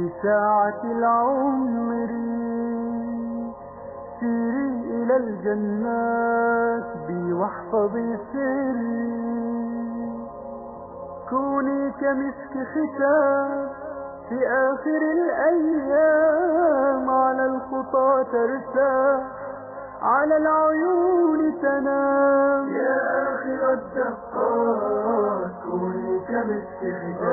ساعة العمر سيري إلى الجنات بي واحفظي سري كوني كمسك ختام في آخر الأيام على الخطى ترتاح على العيون تنام يا آخر الدقات كوني كمسك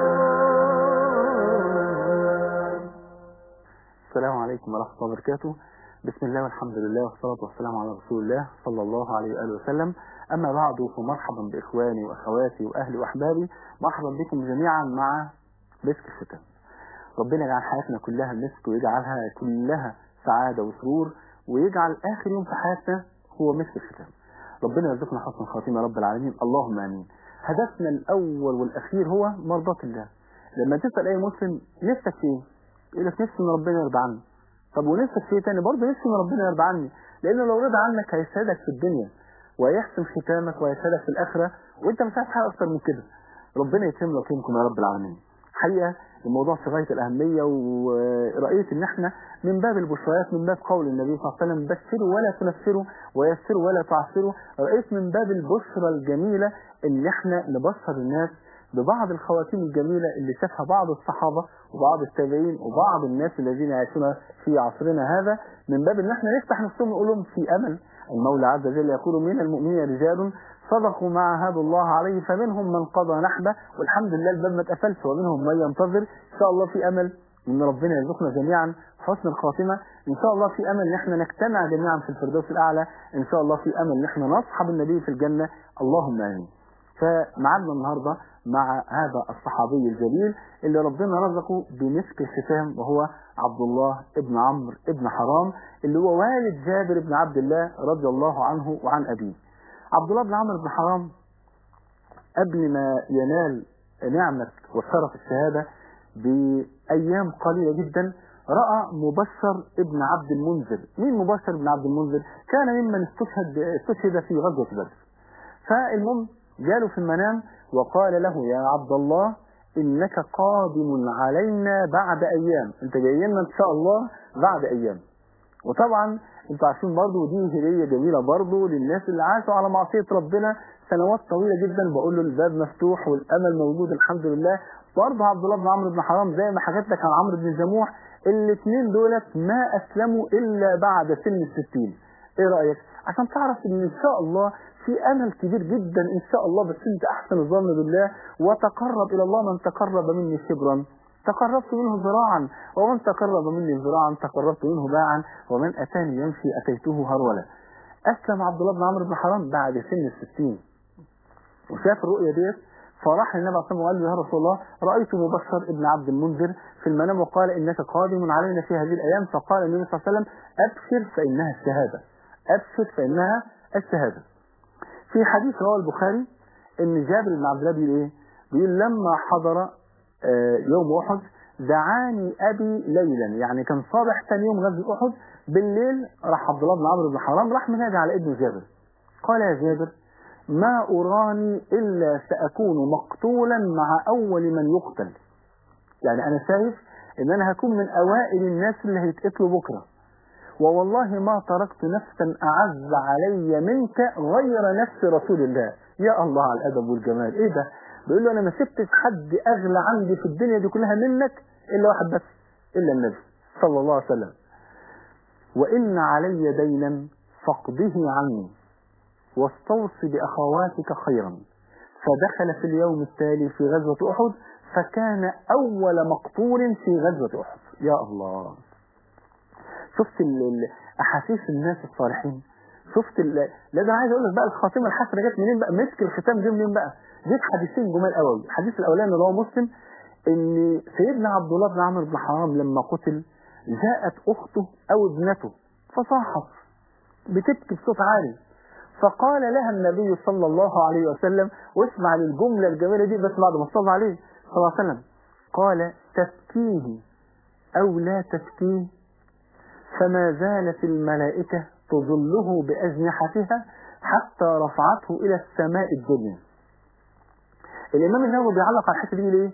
ختام السلام عليكم ورحمة الله وبركاته بسم الله والحمد لله والصلاة والسلام على رسول الله صلى الله عليه وآله وسلم أما بعد فمرحبا بإخواني وأخواتي وأهلي وأحبابي مرحبا بكم جميعا مع مسك الختام ربنا يجعل حياتنا كلها مسك ويجعلها كلها سعادة وسرور ويجعل آخر يوم في حياتنا هو مسك الختام ربنا يرزقنا حسن الخاتمة يا رب العالمين اللهم آمين هدفنا الأول والأخير هو مرضاة الله لما تسأل أي مسلم نفسك في إيه؟ يقول لك نفسي إن ربنا يرضى عني طب ونفسك في إيه تاني برضه نفسي إن ربنا يرضى عني لأنه لو رضى عنك هيسعدك في الدنيا ويحسن ختامك ويسعدك في الآخرة وأنت مش عايز حاجة أكتر من كده ربنا يتم لكمكم يا رب العالمين حقيقة الموضوع في غاية الأهمية ورأيت إن إحنا من باب البشريات من باب قول النبي صلى الله عليه وسلم بشروا ولا تنفروا ويسروا ولا تعسروا رأيت من باب البشرى الجميلة إن إحنا نبشر الناس ببعض الخواتيم الجميلة اللي شافها بعض الصحابة وبعض التابعين وبعض الناس الذين يعيشون في عصرنا هذا من باب ان احنا نفتح نفسهم ونقول لهم في امل المولى عز وجل يقول من المؤمنين رجال صدقوا ما عاهدوا الله عليه فمنهم من قضى نحبه والحمد لله الباب ما اتقفلش ومنهم من ينتظر ان شاء الله في امل ان ربنا يرزقنا جميعا حسن الخاتمه ان شاء الله في امل ان احنا نجتمع جميعا في الفردوس الاعلى ان شاء الله في امل ان احنا نصحب النبي في الجنه اللهم امين فمعنا النهارده مع هذا الصحابي الجليل اللي ربنا رزقه بمسك الختام وهو عبد الله ابن عمرو ابن حرام اللي هو والد جابر بن عبد الله رضي الله عنه وعن أبيه عبد الله بن عمرو بن حرام قبل ما ينال نعمة وشرف الشهادة بأيام قليلة جدا رأى مبشر ابن عبد المنذر مين مبشر ابن عبد المنذر كان ممن استشهد استشهد في غزوة بدر فالمهم جاله في المنام وقال له يا عبد الله إنك قادم علينا بعد أيام أنت جاي لنا إن شاء الله بعد أيام وطبعا انتوا عارفين برضه ودي هدية جميلة برضه للناس اللي عاشوا على معصية ربنا سنوات طويلة جدا بقول له الباب مفتوح والأمل موجود الحمد لله برضه عبد الله بن عمرو بن حرام زي ما حكيت لك عن عمرو بن جموح الاثنين دولت ما أسلموا إلا بعد سن الستين إيه رأيك؟ عشان تعرف إن إن شاء الله في امل كبير جدا ان شاء الله بس انت احسن الظن بالله وتقرب الى الله من تقرب مني شبرا تقربت منه ذراعا ومن تقرب مني ذراعا تقربت منه باعا ومن اتاني يمشي اتيته هرولا اسلم عبد الله بن عمرو بن حرام بعد سن الستين وشاف الرؤيا ديت فراح للنبي عليه الصلاه والسلام وقال له يا رسول الله رايت مبشر ابن عبد المنذر في المنام وقال انك قادم علينا في هذه الايام فقال النبي صلى الله عليه وسلم ابشر فانها الشهاده ابشر فانها الشهاده في حديث رواه البخاري ان جابر بن عبد الله بيقول ايه بيقول لما حضر يوم احد دعاني ابي ليلا يعني كان صباح ثاني يوم غزوه احد بالليل راح عبد الله بن عمرو بن حرام راح منادي على ابنه جابر قال يا جابر ما اراني الا ساكون مقتولا مع اول من يقتل يعني انا شايف ان انا هكون من اوائل الناس اللي هيتقتلوا بكره ووالله ما تركت نفسا أعز علي منك غير نفس رسول الله يا الله على الأدب والجمال إيه ده بيقول له أنا ما سبتش حد أغلى عندي في الدنيا دي كلها منك إلا واحد بس إلا النبي صلى الله عليه وسلم وإن علي دينا فاقضه عني واستوص بأخواتك خيرا فدخل في اليوم التالي في غزوة أحد فكان أول مقتول في غزوة أحد يا الله شفت احاسيس الناس الصالحين شفت ال... لا ده انا عايز اقول لك بقى الخاتمه الحسنه جت منين بقى مسك الختام جه منين بقى جيت حديثين جمال قوي الحديث الاولاني اللي هو مسلم ان سيدنا عبد الله بن عمرو بن حرام لما قتل جاءت اخته او ابنته فصاحت بتبكي بصوت عالي فقال لها النبي صلى الله عليه وسلم واسمع للجمله الجميله دي بس بعد ما صلى عليه صلى الله عليه وسلم قال تبكيه او لا تبكيه فما زالت الملائكة تظله بأجنحتها حتى رفعته إلى السماء الدنيا الإمام النووي بيعلق على الحتة دي ليه؟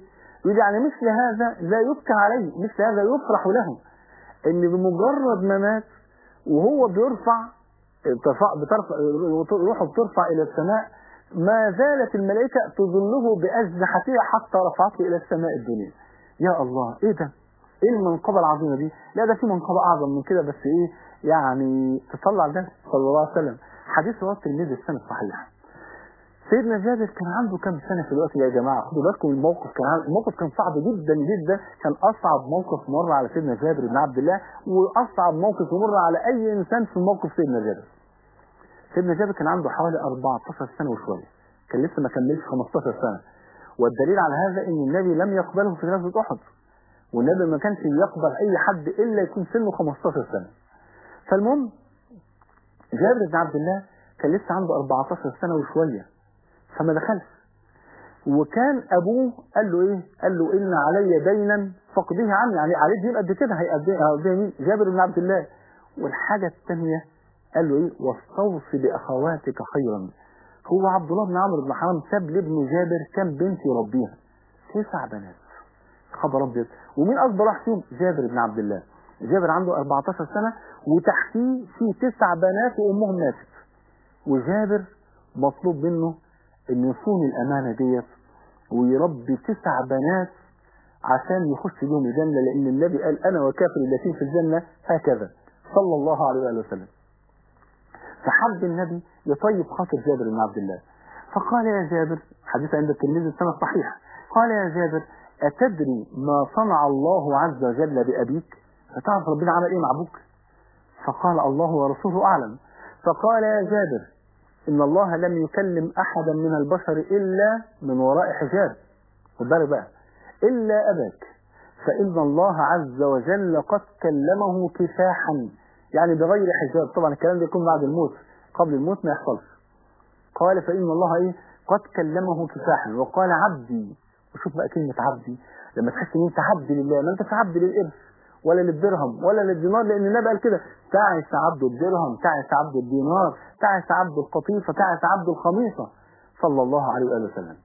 يقول يعني مثل هذا لا يبكى عليه مثل هذا يفرح له ان بمجرد ما مات وهو بيرفع بترفع بترفع روحه بترفع الى السماء ما زالت الملائكة تظله بأجنحتها حتى رفعته إلى السماء الدنيا يا الله إيه ده إيه المنقبة العظيمة دي لا ده في منقبة أعظم من كده بس إيه يعني تصلى على النبي صلى الله عليه وسلم حديث رواه الترمذي السنة الصحيحة سيدنا جابر كان عنده كم سنة في الوقت ده يا جماعة خدوا بالكم الموقف كان عن- الموقف كان صعب جدا جدا كان أصعب موقف مر على سيدنا جابر بن عبد الله وأصعب موقف يمر على أي إنسان في موقف سيدنا جابر سيدنا جابر كان عنده حوالي 14 سنة وشوية كان لسه ما كملش 15 سنة والدليل على هذا ان النبي لم يقبله في غزوة احد والنبي ما كانش يقبل اي حد الا يكون سنه 15 سنة فالمهم جابر بن عبد الله كان لسه عنده 14 سنة وشوية فما دخلش وكان ابوه قال له ايه قال له ان علي دينا فاقضيه عني يعني عليه دين قد كده هيقضيه هيقضيه مين جابر بن عبد الله والحاجة الثانية قال له ايه واستوصي باخواتك خيرا هو عبد الله بن عمرو بن حرام ساب لابنه جابر كم بنت يربيها تسع بنات خبر ابيض ومين اكبر واحد فيهم جابر بن عبد الله جابر عنده 14 سنة وتحتيه في تسع بنات وامهم ماتت وجابر مطلوب منه ان يصون الامانة ديت ويربي تسع بنات عشان يخش بيهم الجنة لان النبي قال انا وكافر اليتيم في الجنة هكذا صلى الله عليه وآله وسلم فحب النبي يطيب خاطر جابر بن عبد الله فقال يا جابر حديث عند الترمذي السنة الصحيحة قال يا جابر أتدري ما صنع الله عز وجل بأبيك فتعرف ربنا عمل إيه مع أبوك فقال الله ورسوله أعلم فقال يا جابر إن الله لم يكلم أحدا من البشر إلا من وراء حجاب خد بالك بقى إلا أباك فإن الله عز وجل قد كلمه كفاحا يعني بغير حجاب طبعا الكلام ده يكون بعد الموت قبل الموت ما يحصلش قال فإن الله إيه قد كلمه كفاحا وقال عبدي وشوف بقى كلمة عبدي لما تحس ان انت عبد لله ما انتش عبد للقرش ولا للدرهم ولا للدينار لان النبي قال كده تعس عبد الدرهم تعس عبد الدينار تعس عبد القطيفة تعس عبد الخميصة صلى الله عليه وآله وسلم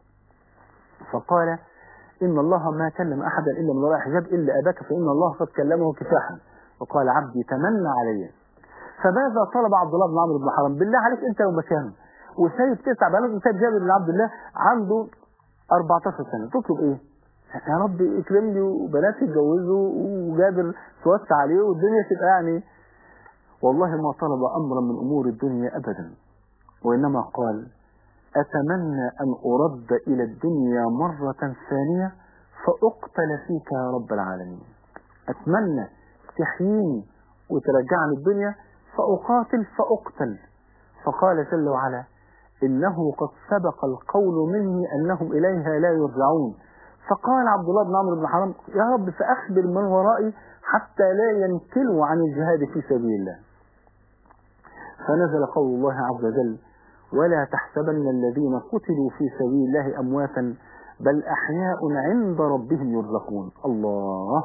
فقال إن الله ما كلم أحدا إلا من وراء حجاب إلا أباك فإن الله قد كلمه كفاحا وقال عبدي تمنى علي فماذا طلب عبد الله بن عمرو بن حرام بالله عليك أنت لو مكانه وسايب تسع بنات وسايب جابر بن عبد الله عنده 14 سنة تطلب إيه؟ يا رب اكرمني وبناتي يتجوزوا وجابر توسع عليه والدنيا تبقى يعني والله ما طلب أمرا من أمور الدنيا أبدا وإنما قال أتمنى أن أرد إلى الدنيا مرة ثانية فأقتل فيك يا رب العالمين أتمنى تحييني وترجعني الدنيا فأقاتل فأقتل فقال جل وعلا إنه قد سبق القول مني أنهم إليها لا يرجعون فقال عبد الله بن عمرو بن حرام يا رب فأخبر من ورائي حتى لا ينكلوا عن الجهاد في سبيل الله فنزل قول الله عز وجل ولا تحسبن الذين قتلوا في سبيل الله أمواتا بل أحياء عند ربهم يرزقون الله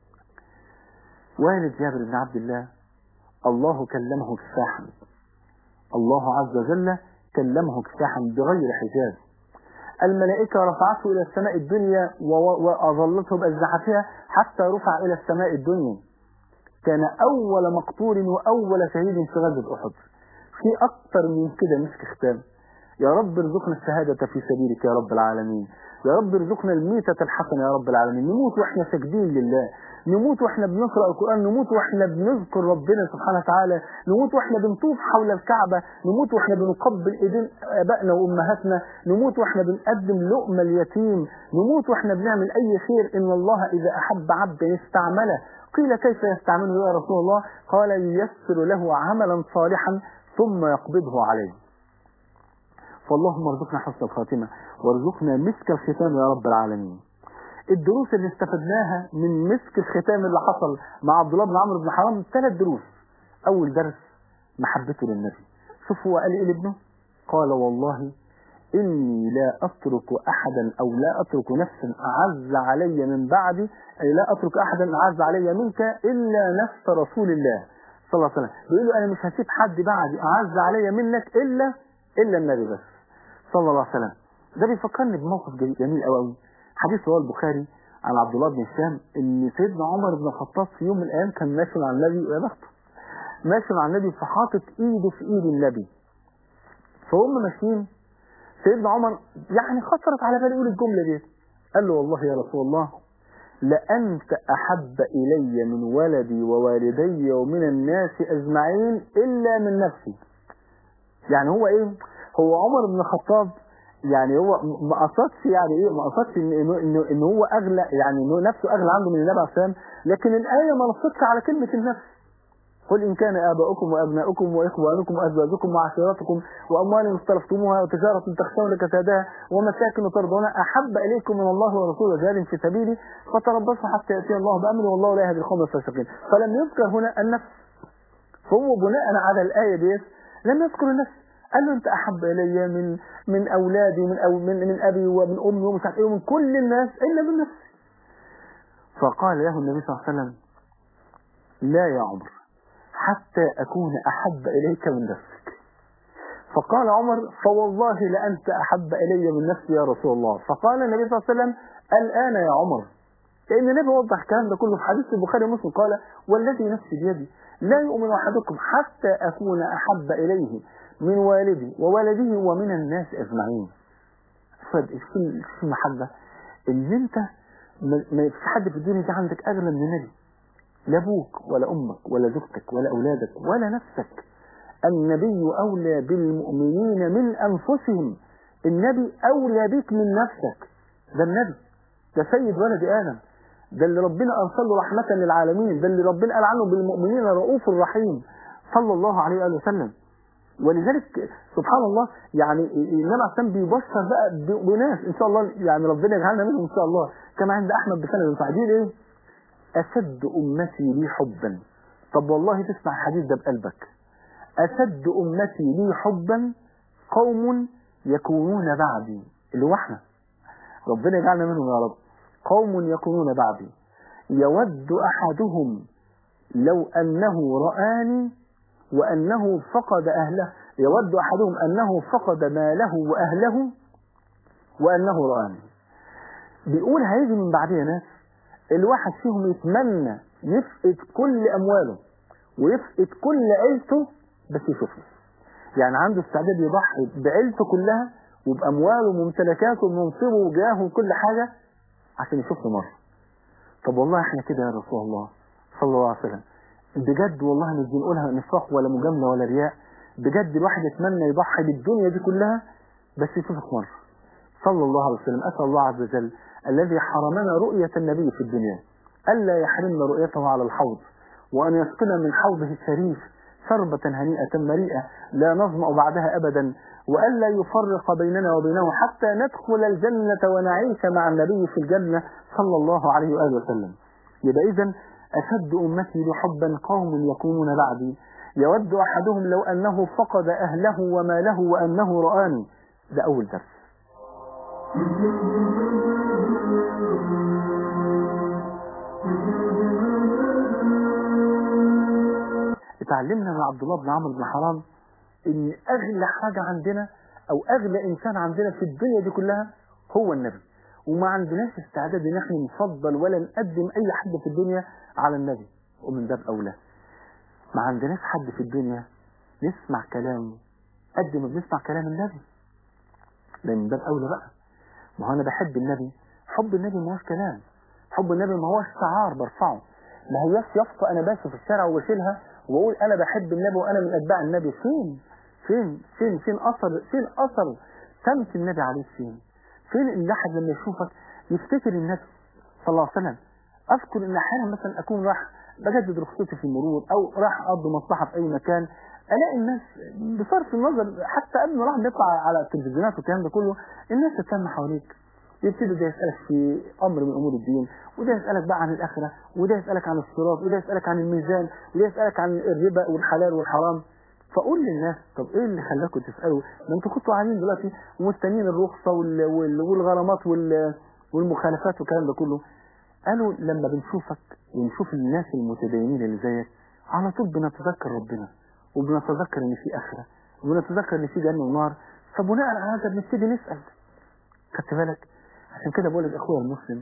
والد جابر بن عبد الله الله كلمه كفاحا الله عز وجل كلمه كفاحا بغير حجاب الملائكة رفعته إلى السماء الدنيا وأظلته بأجنحتها حتى رفع إلى السماء الدنيا كان أول مقتول وأول شهيد في غزوة أحد في أكثر من كده مسك ختام يا رب ارزقنا الشهادة في سبيلك يا رب العالمين يا رب ارزقنا الميتة الحسنة يا رب العالمين نموت واحنا ساجدين لله نموت واحنا بنقرأ القرآن نموت واحنا بنذكر ربنا سبحانه وتعالى نموت واحنا بنطوف حول الكعبة نموت واحنا بنقبل ايدين ابائنا وامهاتنا نموت واحنا بنقدم لقمة اليتيم نموت واحنا بنعمل اي خير ان الله اذا احب عبدا يستعمله قيل كيف يستعمله يا رسول الله قال ييسر له عملا صالحا ثم يقبضه عليه فاللهم ارزقنا حسن الخاتمة وارزقنا مسك الختام يا رب العالمين الدروس اللي استفدناها من مسك الختام اللي حصل مع عبد الله بن عمرو بن حرام ثلاث دروس اول درس محبته للنبي شوف هو قال ايه لابنه قال والله اني لا اترك احدا او لا اترك نفسا اعز علي من بعدي اي لا اترك احدا اعز علي منك الا نفس رسول الله صلى الله عليه وسلم بيقول له انا مش هسيب حد بعدي اعز علي منك الا الا النبي بس صلى الله عليه وسلم ده بيفكرني بموقف جميل قوي قوي حديث رواه البخاري عن عبد الله بن هشام ان سيدنا عمر بن الخطاب في يوم من الايام كان ماشي مع النبي ويا بخته ماشي مع النبي فحاطط ايده في ايد النبي فهم ماشيين سيدنا عمر يعني خطرت على باله يقول الجمله دي قال له والله يا رسول الله لأنت أحب إلي من ولدي ووالدي ومن الناس أجمعين إلا من نفسي يعني هو إيه هو عمر بن الخطاب يعني هو ما قصدش يعني ايه ما قصدش ان انه انه إن هو اغلى يعني انه نفسه اغلى عنده من النبي عليه الصلاه والسلام لكن الايه ما نصتش على كلمه النفس قل إن كان آباؤكم وأبناؤكم وإخوانكم وأزواجكم وعشيرتكم وأموال اختلفتموها وتجارة تخشون كسادها ومساكن ترضون أحب إليكم من الله ورسوله جهاد في سبيله فتربصوا حتى يأتي الله بأمره والله لا يهدي القوم الفاسقين فلم يذكر هنا النفس فهو بناء على الآية ديت لم يذكر النفس قال له أنت أحب إلي من من أولادي من أو من من أبي ومن أمي ومش عارف إيه ومن كل الناس إلا من نفسي فقال له النبي صلى الله عليه وسلم لا يا عمر حتى أكون أحب إليك من نفسك فقال عمر فوالله لأنت أحب إلي من نفسي يا رسول الله فقال النبي صلى الله عليه وسلم الآن يا عمر لأن النبي وضح الكلام ده كله في حديث البخاري ومسلم قال والذي نفسي بيدي لا يؤمن أحدكم حتى أكون أحب إليه من والدي وولده ومن الناس أجمعين في المحبة إن أنت ما فيش حد في الدنيا دي عندك أغلى من النبي لا أبوك ولا أمك ولا زوجتك ولا أولادك ولا نفسك النبي أولى بالمؤمنين من أنفسهم النبي أولى بك من نفسك ده النبي ده سيد ولد آدم ده اللي ربنا أرسل له رحمة للعالمين ده اللي ربنا قال عنه بالمؤمنين رؤوف رحيم صلى الله عليه وآله وسلم ولذلك سبحان الله يعني النبي عليه السلام بيبشر بقى بناس ان شاء الله يعني ربنا يجعلنا منهم ان شاء الله كما عند احمد بسند تعديل ايه أشد أمتي لي حبا طب والله تسمع الحديث ده بقلبك أشد أمتي لي حبا قوم يكونون بعدي اللي هو احنا ربنا يجعلنا منهم يا رب قوم يكونون بعدي يود أحدهم لو أنه رآني وأنه فقد أهله يود أحدهم أنه فقد ماله وأهله وأنه رآني بيقول هيجي من بعديها ناس الواحد فيهم يتمنى يفقد كل أمواله ويفقد كل عيلته بس يشوفني يعني عنده استعداد يضحي بعيلته كلها وبأمواله وممتلكاته ومنصبه وجاهه وكل حاجة عشان يشوفني مرة طب والله احنا كده يا رسول الله صلى الله عليه وسلم بجد والله مش بنقولها نفاق ولا مجاملة ولا رياء بجد الواحد يتمنى يضحي بالدنيا دي كلها بس يشوفك مرة صلى الله عليه وسلم أسأل الله عز وجل الذي حرمنا رؤية النبي في الدنيا ألا يحرمنا رؤيته على الحوض وأن يسقنا من حوضه الشريف شربة هنيئة مريئة لا نظمأ بعدها أبدا وألا يفرق بيننا وبينه حتى ندخل الجنة ونعيش مع النبي في الجنة صلى الله عليه وآله وسلم يبقى إذا أشد أمتي لحبا قوم يكونون بعدي يود أحدهم لو أنه فقد أهله وماله وأنه رآني ده أول درس اتعلمنا من عبد الله بن عمرو بن حرام ان اغلى حاجة عندنا او اغلى انسان عندنا في الدنيا دي كلها هو النبي وما عندناش استعداد ان احنا نفضل ولا نقدم اي حد في الدنيا على النبي ومن باب اولى ما عندناش حد في الدنيا نسمع كلامه قد ما بنسمع كلام النبي ده من باب اولى بقى ما هو انا بحب النبي حب النبي ما هوش كلام حب النبي ما هوش شعار برفعه ما هياش يافطه انا ماشي في الشارع وبشيلها واقول انا بحب النبي وانا من اتباع النبي فين فين فين فين اثر فين اثر سمت النبي عليه فين فين الواحد لما يشوفك يفتكر النبي صلى الله عليه وسلم اذكر ان احيانا مثلا اكون راح بجدد رخصتي في المرور او راح اقضي مصلحه في اي مكان الاقي الناس بصرف النظر حتى قبل ما الواحد بيطلع على التلفزيونات والكلام ده كله الناس تتلم حواليك يبتدي ده يسألك في أمر من أمور الدين وده يسألك بقى عن الآخرة وده يسألك عن الصراط وده يسألك عن الميزان وده يسألك عن الربا والحلال والحرام فقول للناس طب ايه اللي خلاكم تسألوا ما انتوا كنتوا قاعدين دلوقتي ومستنيين الرخصة وال... وال... والغرامات وال... والمخالفات والكلام ده كله قالوا لما بنشوفك ونشوف الناس المتدينين اللي زيك على طول بنتذكر ربنا وبنتذكر ان في آخرة وبنتذكر ان في جنة ونار فبناء على هذا بنبتدي نسأل خدت بالك عشان كده بقول لك اخويا المسلم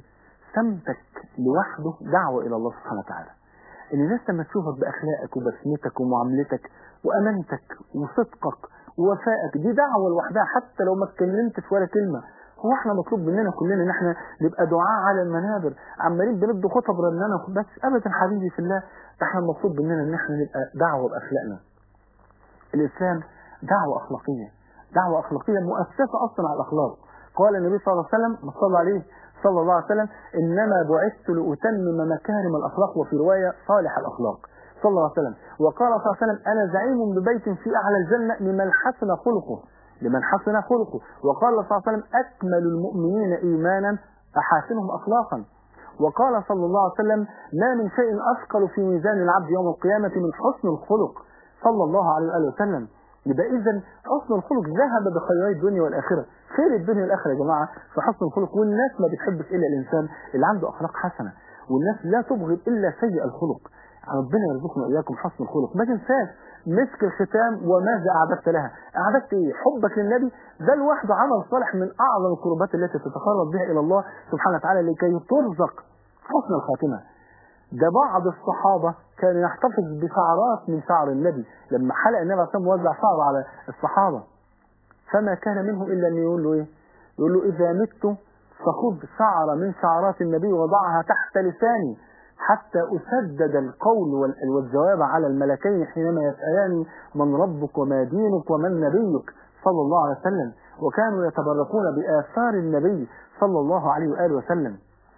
سمتك لوحده دعوة إلى الله سبحانه وتعالى إن الناس لما تشوفك بأخلاقك وبسمتك ومعاملتك وأمانتك وصدقك ووفائك دي دعوة لوحدها حتى لو ما اتكلمتش ولا كلمة هو احنا مطلوب مننا كلنا ان احنا نبقى دعاء على المنابر عمالين بندي خطب رنانة بس ابدا حبيبي في الله ده احنا المطلوب مننا ان احنا نبقى دعوة باخلاقنا الاسلام دعوة اخلاقية دعوة اخلاقية مؤسسة اصلا على الاخلاق قال النبي صلى الله عليه وسلم ما صلى عليه صلى الله عليه وسلم انما بعثت لاتمم مكارم الاخلاق وفي رواية صالح الاخلاق صلى الله عليه وسلم وقال صلى الله عليه وسلم انا زعيم ببيت في اعلى الجنة لمن حسن خلقه لمن حسن خلقه وقال صلى الله عليه وسلم أكمل المؤمنين إيمانا أحاسنهم أخلاقا وقال صلى الله عليه وسلم ما من شيء أثقل في ميزان العبد يوم القيامة من حسن الخلق صلى الله عليه وآله وسلم يبقى إذا حسن الخلق ذهب بخيري الدنيا والآخرة خير الدنيا والآخرة يا جماعة في حسن الخلق والناس ما بتحبش إلا الإنسان اللي عنده أخلاق حسنة والناس لا تبغض إلا سيء الخلق ربنا يرزقنا وإياكم حسن الخلق ما تنساش مسك الختام وماذا أعددت لها أعددت إيه حبك للنبي ده لوحده عمل صالح من أعظم القربات التي تتقرب بها إلى الله سبحانه وتعالى لكي ترزق حسن الخاتمة ده بعض الصحابة كان يحتفظ بشعرات من شعر النبي لما حلق النبي عليه الصلاة والسلام وزع شعره على الصحابة فما كان منه إلا أن يقول له إيه يقول له إذا مت فخذ شعر من شعرات النبي وضعها تحت لساني حتى أسدد القول والجواب على الملكين حينما يسألان من ربك وما دينك ومن نبيك صلى الله عليه وسلم وكانوا يتبركون بآثار النبي صلى الله عليه وآله وسلم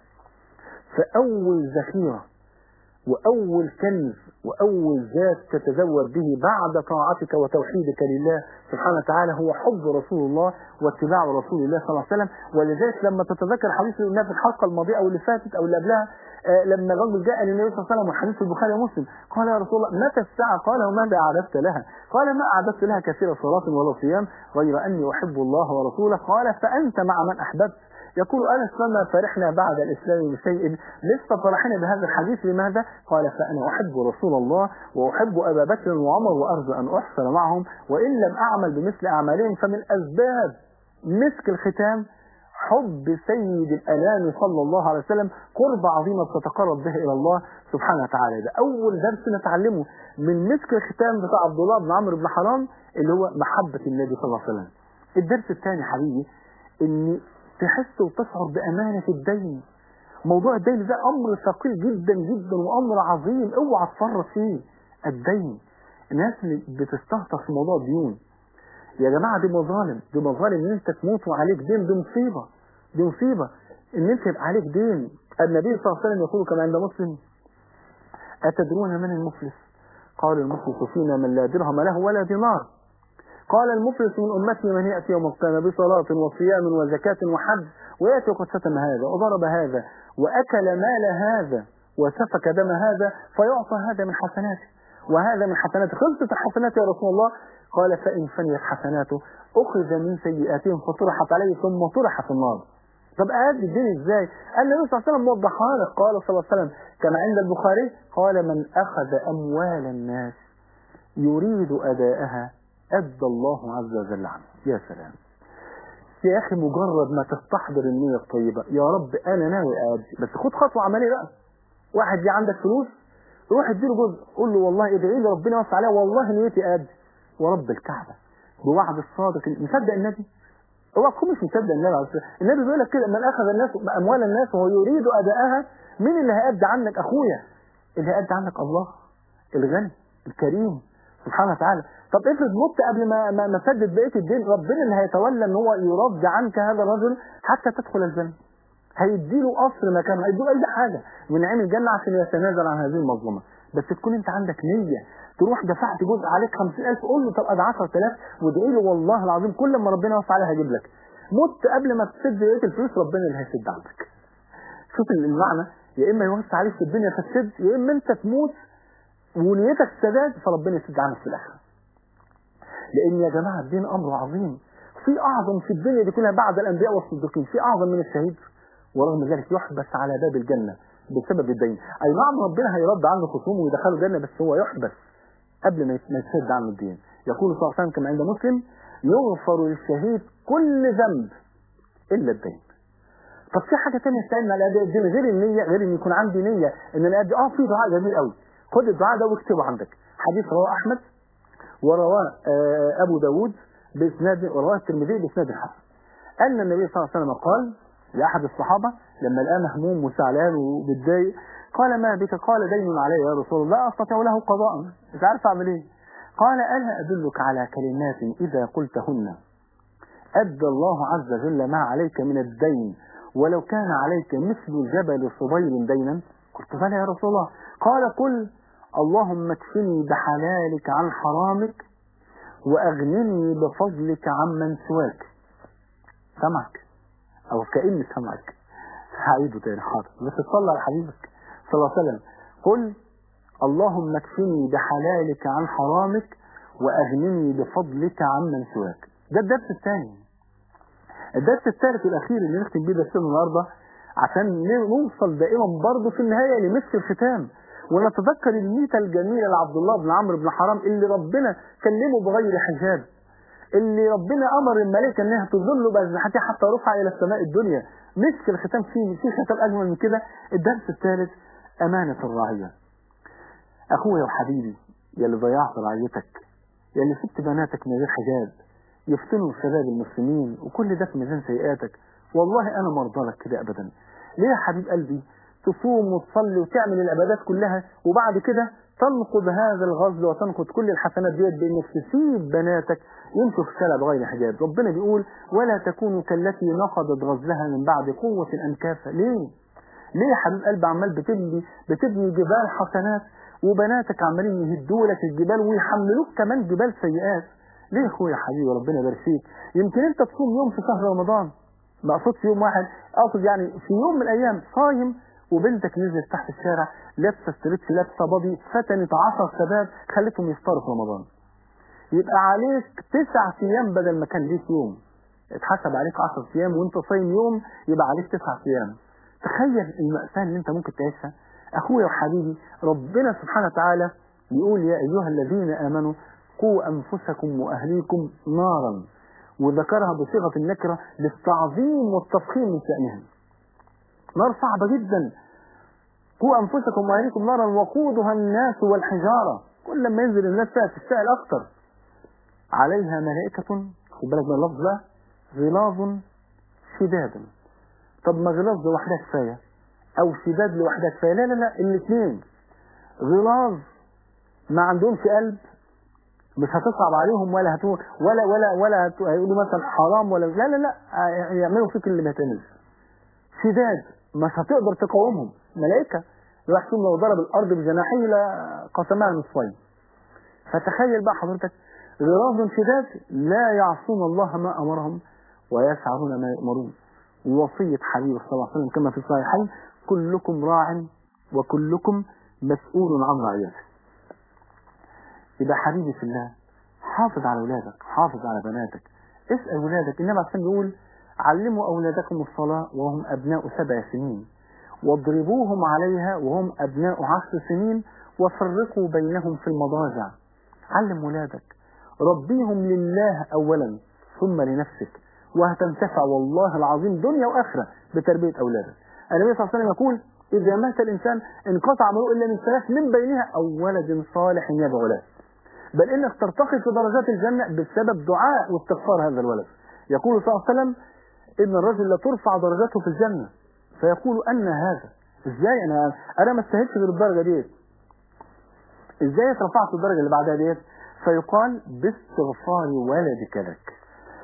فأول ذخيرة وأول كنز وأول ذات تتزود به بعد طاعتك وتوحيدك لله سبحانه وتعالى هو حب رسول الله واتباع رسول الله صلى الله عليه وسلم ولذلك لما تتذكر حديث النبي في الحلقة الماضية أو اللي فاتت أو اللي قبلها آه لما الرجل جاء للنبي صلى الله عليه وسلم وحديث البخاري ومسلم قال يا رسول الله متى الساعة قال وماذا أعددت لها قال ما أعددت لها كثير صلاة ولا صيام غير أني أحب الله ورسوله قال فأنت مع من أحببت يقول أنس فما فرحنا بعد الإسلام بشيء لسه فرحنا بهذا الحديث لماذا؟ قال فأنا أحب رسول الله وأحب أبا بكر وعمر وأرجو أن أحسن معهم وإن لم أعمل بمثل أعمالهم فمن أسباب مسك الختام حب سيد الأنام صلى الله عليه وسلم قرب عظيمة تتقرب به إلى الله سبحانه وتعالى ده أول درس نتعلمه من مسك الختام بتاع عبد الله بن عمرو بن حرام اللي هو محبة النبي صلى الله عليه وسلم الدرس الثاني حبيبي إن تحس وتشعر بأمانة الدين موضوع الدين ده أمر ثقيل جدا جدا وأمر عظيم اوعى تفرط فيه الدين الناس اللي بتستهتر في موضوع الديون يا جماعة دي مظالم دي مظالم ان انت تموت وعليك دين دي مصيبة دي مصيبة ان انت يبقى عليك دين النبي صلى الله عليه وسلم يقول كما عند مسلم أتدرون من المفلس قال المفلس فينا من لا درهم له ولا دينار قال المفلس من أمتي من يأتي يوم القيامة بصلاة وصيام وزكاة وحج ويأتي وقد شتم هذا وضرب هذا وأكل مال هذا وسفك دم هذا فيعطى هذا من حسناته وهذا من حسناته خلصت الحسنات يا رسول الله قال فإن فنيت حسناته أخذ من سيئاتهم فطرحت عليه ثم طرح في النار طب أدي الدين ازاي النبي صلى الله عليه وسلم وضحها لك قال صلى الله عليه وسلم كما عند البخاري قال من أخذ أموال الناس يريد أداءها أدى الله عز وجل عنه يا سلام يا أخي مجرد ما تستحضر النية الطيبة يا رب أنا ناوي أدي بس خد خطوة عملية بقى واحد جه عندك فلوس روح اديله جزء قول له والله ادعي لي ربنا يوسع عليها والله نيتي أدي ورب الكعبة بوعد الصادق مصدق النبي هو تكون مش مصدق النبي عليه الصلاه النبي بيقول لك كده من اخذ الناس اموال الناس وهو يريد ادائها مين اللي هيأدي عنك اخويا اللي هيأدي عنك الله الغني الكريم سبحانه وتعالى طب افرض مت قبل ما ما ما سدد بقيه الدين ربنا اللي هيتولى ان هو يرد عنك هذا الرجل حتى تدخل الجنه هيديله قصر مكانه هيديله اي حاجه من نعيم الجنه عشان يتنازل عن هذه المظلمه بس تكون انت عندك نيه تروح دفعت جزء عليك 50000 قول له طب ادي 10000 وادعي له والله العظيم كل ما ربنا يوسع عليها هجيب لك مت قبل ما تسد بقيه الفلوس ربنا اللي هيسد عنك شوف المعنى يا اما يوسع عليك في الدنيا فتسد يا اما انت تموت ونيتك سداد فربنا يسد عنك في الاخره لان يا جماعه الدين امر عظيم في اعظم في الدنيا دي كلها بعد الانبياء والصديقين في اعظم من الشهيد ورغم ذلك يحبس على باب الجنه بسبب الدين اي نعم ربنا هيرد عنه خصومه ويدخله الجنه بس هو يحبس قبل ما يسد عنه الدين يقول صلى الله عليه وسلم كما عند مسلم يغفر للشهيد كل ذنب الا الدين طب في حاجه ثانيه تساعدني على اداء الدين غير النيه غير ان يكون عندي نيه ان انا ادي اه في دعاء جميل قوي خد الدعاء ده واكتبه عندك حديث رواه احمد ورواه آه، ابو داود باسناد ورواه الترمذي باسناد حسن ان النبي صلى الله عليه وسلم قال لاحد الصحابه لما لقاه مهموم وزعلان ومتضايق قال ما بك قال دين علي يا رسول الله لا استطيع له قضاء مش عارف اعمل ايه قال الا ادلك على كلمات اذا قلتهن ادى الله عز وجل ما عليك من الدين ولو كان عليك مثل جبل صبير دينا قلت بلى يا رسول الله قال قل اللهم اكفني بحلالك عن حرامك واغنني بفضلك عمن سواك سمعك او كأني سمعك هعيده تاني حاضر بس تصلى على حبيبك صلى الله عليه وسلم قل اللهم اكفني بحلالك عن حرامك واغنني بفضلك عمن سواك ده الدرس الثاني الدرس الثالث والاخير اللي نختم بيه درسنا النهارده عشان نوصل دائما برضه في النهايه لمسك الختام ونتذكر الميته الجميله لعبد الله بن عمرو بن حرام اللي ربنا كلمه بغير حجاب اللي ربنا امر الملائكه انها تظل باجنحتها حتى رفع الى السماء الدنيا مسك الختام فيه في ختام اجمل من كده الدرس الثالث امانه الرعيه اخويا وحبيبي يا اللي ضيعت رعيتك يا اللي سبت بناتك من غير حجاب يفتنوا شباب المسلمين وكل ده في ميزان سيئاتك والله انا مرضى لك كده ابدا ليه يا حبيب قلبي تصوم وتصلي وتعمل العبادات كلها وبعد كده تنقض هذا الغزل وتنقض كل الحسنات ديت بانك تسيب بناتك يمشوا في الشارع بغير حجاب ربنا بيقول ولا تكونوا كالتي نقضت غزلها من بعد قوة انكافا ليه ليه يا حبيب قلبي عمال بتبني بتبني جبال حسنات وبناتك عمالين يهدوا لك الجبال ويحملوك كمان جبال سيئات ليه يا اخويا حبيبي ربنا يبارك فيك يمكن انت تصوم يوم في شهر رمضان ما اقصدش يوم واحد اقصد يعني في يوم من الايام صايم وبنتك نزلت تحت الشارع لابسه ستريتش لابسه بادي فتنت 10 شباب خلتهم يفطروا في رمضان يبقى عليك تسع ايام بدل ما كان ليك يوم اتحسب عليك 10 ايام وانت صايم يوم يبقى عليك تسع ايام تخيل المأساة اللي انت ممكن تعيشها اخويا وحبيبي ربنا سبحانه وتعالى يقول يا ايها الذين امنوا قوا انفسكم واهليكم نارا وذكرها بصيغه النكره للتعظيم والتفخيم من شانهم نار صعبه جدا قوا انفسكم واهليكم نارا وقودها الناس والحجاره كل ما ينزل الناس فيها تشتعل اكتر عليها ملائكه خد بالك من اللفظ ده غلاظ شداد طب ما غلاظ لوحدها كفايه او شداد لوحدها كفايه لا لا لا الاثنين غلاظ ما عندهمش قلب مش هتصعب عليهم ولا هتو ولا ولا ولا هتو هيقولوا مثلا حرام ولا لا لا لا يعملوا فيك اللي ما يتعملش شداد مش هتقدر تقاومهم ملائكه الواحد فيهم لو ضرب الارض بجناحيه لقسمها نصفين فتخيل بقى حضرتك غراض شداد لا يعصون الله ما امرهم ويفعلون ما يؤمرون ووصيه حبيبه صلى الله عليه وسلم كما في الصحيحين كلكم راع وكلكم مسؤول عن رعيته يبقى حبيبي في الله حافظ على اولادك حافظ على بناتك اسال اولادك النبي عليه يقول علموا اولادكم الصلاه وهم ابناء سبع سنين واضربوهم عليها وهم ابناء عشر سنين وفرقوا بينهم في المضاجع علم ولادك ربيهم لله اولا ثم لنفسك وهتنتفع والله العظيم دنيا واخره بتربيه اولادك النبي صلى الله عليه وسلم يقول اذا مات الانسان انقطع عمله الا من ثلاث من بينها او ولد صالح يدعو له بل انك ترتقي في درجات الجنه بسبب دعاء واستغفار هذا الولد يقول صلى الله عليه وسلم ان الرجل لا ترفع درجاته في الجنه فيقول ان هذا ازاي انا انا ما استاهلش غير الدرجه ديت ازاي اترفعت الدرجه اللي بعدها ديت فيقال باستغفار ولدك لك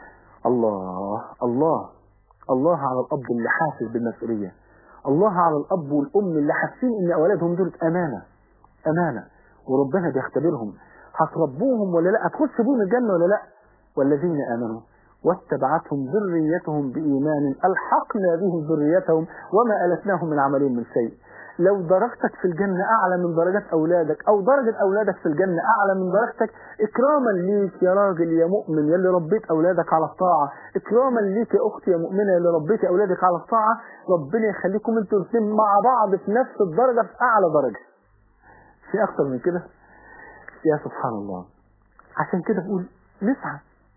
الله الله الله على الاب اللي حاسس بالمسؤوليه الله على الاب والام اللي حاسين ان اولادهم دول امانه امانه وربنا بيختبرهم هتربوهم ولا لا هتخش بهم الجنه ولا لا والذين امنوا واتبعتهم ذريتهم بإيمان ألحقنا بهم ذريتهم وما ألتناهم من عملهم من شيء لو درجتك في الجنة أعلى من درجات أولادك أو درجة أولادك في الجنة أعلى من درجتك إكراما ليك يا راجل يا مؤمن يا اللي ربيت أولادك على الطاعة إكراما ليك يا أختي يا مؤمنة يا اللي ربيت أولادك على الطاعة ربنا يخليكم أنتوا الاثنين مع بعض في نفس الدرجة في أعلى درجة في أكتر من كده يا سبحان الله عشان كده بقول نسعى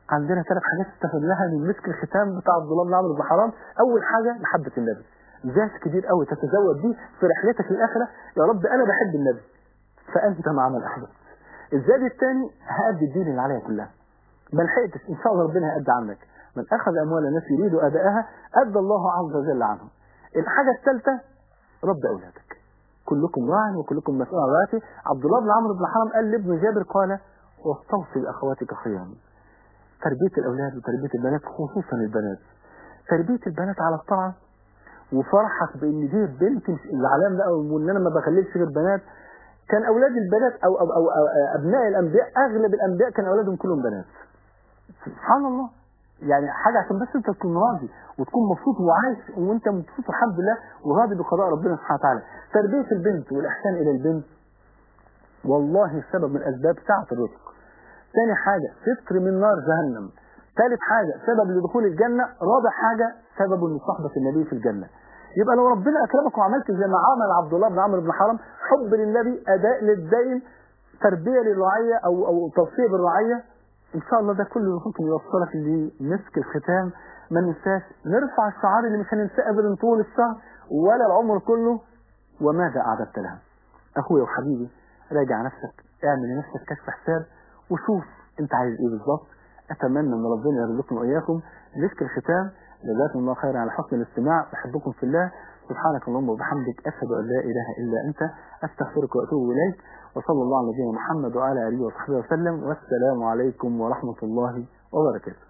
عندنا ثلاث حاجات استفدناها من مسك الختام بتاع عبد الله بن عمرو بن حرام اول حاجه محبه النبي ذات كبير قوي تتزود بيه في رحلتك الاخره يا رب انا بحب النبي فانت مع من احببت الزاد الثاني هادي الدين اللي عليها كلها ما لحقتش ان شاء الله ربنا هيأدي عنك من اخذ اموال الناس يريد ادائها ادى الله عز وجل عنهم الحاجه الثالثه رب اولادك كلكم راع وكلكم مسؤول عن رعايته عبد الله بن عمرو بن حرام قال لابن جابر قال واستوصي باخواتك خيرا تربيه الاولاد وتربيه البنات خصوصا البنات تربيه البنات على الطاعه وفرحك بان دي بنت العلام ده وان انا ما بخليش غير بنات كان اولاد البنات أو, أو, أو, أو ابناء الانبياء اغلب الانبياء كان اولادهم كلهم بنات سبحان الله يعني حاجه عشان بس انت تكون راضي وتكون مبسوط وعايش وانت مبسوط الحمد لله وراضي بقضاء ربنا سبحانه وتعالى تربيه البنت والاحسان الى البنت والله سبب من اسباب سعه الرزق ثاني حاجه ستر من نار جهنم ثالث حاجه سبب لدخول الجنه رابع حاجه سبب لصحبه النبي في الجنه يبقى لو ربنا اكرمك وعملت زي ما عمل عبد الله بن عمرو بن حرام حب للنبي اداء للدين تربيه للرعيه او او توصيه بالرعيه ان شاء الله ده كله ممكن يوصلك لمسك الختام ما ننساش نرفع الشعار اللي مش هننساه ابدا طول الشهر ولا العمر كله وماذا اعددت لها اخويا وحبيبي راجع نفسك اعمل لنفسك كشف حساب وشوف انت عايز ايه بالظبط اتمنى ان ربنا يرزقنا واياكم مسك الختام جزاكم الله خيرا على حسن الاستماع بحبكم في الله سبحانك اللهم وبحمدك أشهد أن لا إله إلا أنت أستغفرك وأتوب إليك وصلى الله على نبينا محمد وعلى آله وصحبه وسلم والسلام عليكم ورحمة الله وبركاته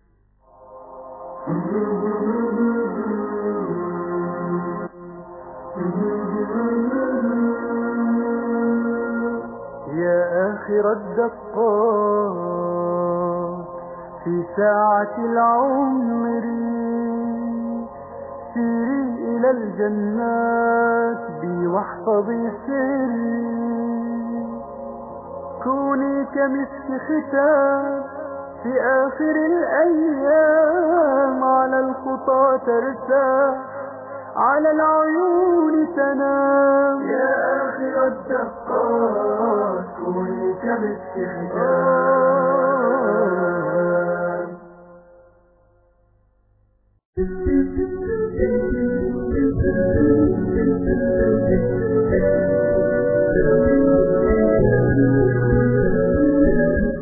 يا آخر الدقات في ساعة العمر سيري إلى الجنات بي واحفظي سري كوني كمسك ختام في آخر الأيام على الخطى ترتاح على العيون تنام يا آخر الدقات كوني كمسك ختام